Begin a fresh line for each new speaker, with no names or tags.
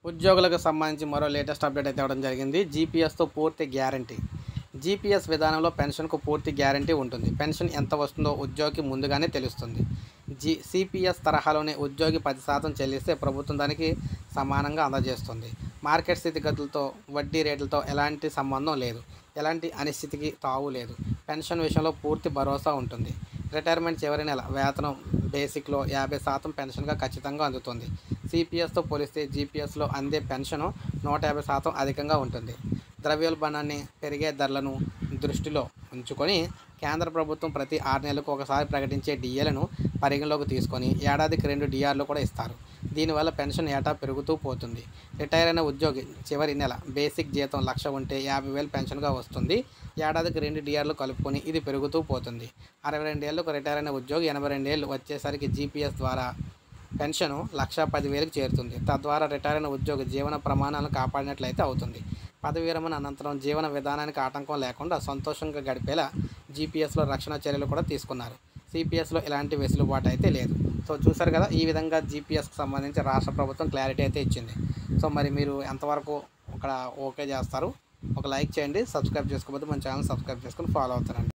ఉద్యోగులకు సంబంధించి మరో లేటెస్ట్ అప్డేట్ అయితే ఇవ్వడం జరిగింది జీపీఎస్తో పూర్తి గ్యారంటీ జీపీఎస్ విధానంలో పెన్షన్కు పూర్తి గ్యారంటీ ఉంటుంది పెన్షన్ ఎంత వస్తుందో ఉద్యోగికి ముందుగానే తెలుస్తుంది జీ సిపిఎస్ తరహాలోనే ఉద్యోగి పది శాతం చెల్లిస్తే ప్రభుత్వం దానికి సమానంగా అందజేస్తుంది మార్కెట్ స్థితిగతులతో వడ్డీ రేట్లతో ఎలాంటి సంబంధం లేదు ఎలాంటి అనిశ్చితికి తావు లేదు పెన్షన్ విషయంలో పూర్తి భరోసా ఉంటుంది రిటైర్మెంట్ చివరి నెల వేతనం బేసిక్లో యాభై శాతం పెన్షన్గా ఖచ్చితంగా అందుతుంది సిపిఎస్తో పోలిస్తే జీపీఎస్లో అందే పెన్షను నూట యాభై శాతం అధికంగా ఉంటుంది ద్రవ్యోల్బణాన్ని పెరిగే ధరలను దృష్టిలో ఉంచుకొని కేంద్ర ప్రభుత్వం ప్రతి ఆరు నెలలకు ఒకసారి ప్రకటించే డిఏలను పరిగణలోకి తీసుకొని ఏడాదికి రెండు డిఆర్లు కూడా ఇస్తారు దీనివల్ల పెన్షన్ ఏటా పెరుగుతూ పోతుంది రిటైర్ అయిన ఉద్యోగి చివరి నెల బేసిక్ జీతం లక్ష ఉంటే యాభై వేలు పెన్షన్గా వస్తుంది ఏడాదికి రెండు డిఆర్లు కలుపుకొని ఇది పెరుగుతూ పోతుంది అరవై రెండేళ్లకు రిటైర్ అయిన ఉద్యోగి ఎనభై రెండేళ్ళు వచ్చేసరికి జీపీఎస్ ద్వారా పెన్షను లక్ష పదివేలకు చేరుతుంది తద్వారా రిటైర్ అయిన ఉద్యోగి జీవన ప్రమాణాలను కాపాడినట్లయితే అవుతుంది పదవి విరమణ అనంతరం జీవన విధానానికి ఆటంకం లేకుండా సంతోషంగా గడిపేలా జీపీఎస్లో రక్షణ చర్యలు కూడా తీసుకున్నారు సిపిఎస్లో ఎలాంటి వెసులుబాటు అయితే లేదు సో చూసారు కదా ఈ విధంగా జీపీఎస్కి సంబంధించి రాష్ట్ర ప్రభుత్వం క్లారిటీ అయితే ఇచ్చింది సో మరి మీరు ఎంతవరకు ఇక్కడ ఓకే చేస్తారు ఒక లైక్ చేయండి సబ్స్క్రైబ్ చేసుకోకపోతే మన ఛానల్ సబ్స్క్రైబ్ చేసుకొని ఫాలో అవుతారండి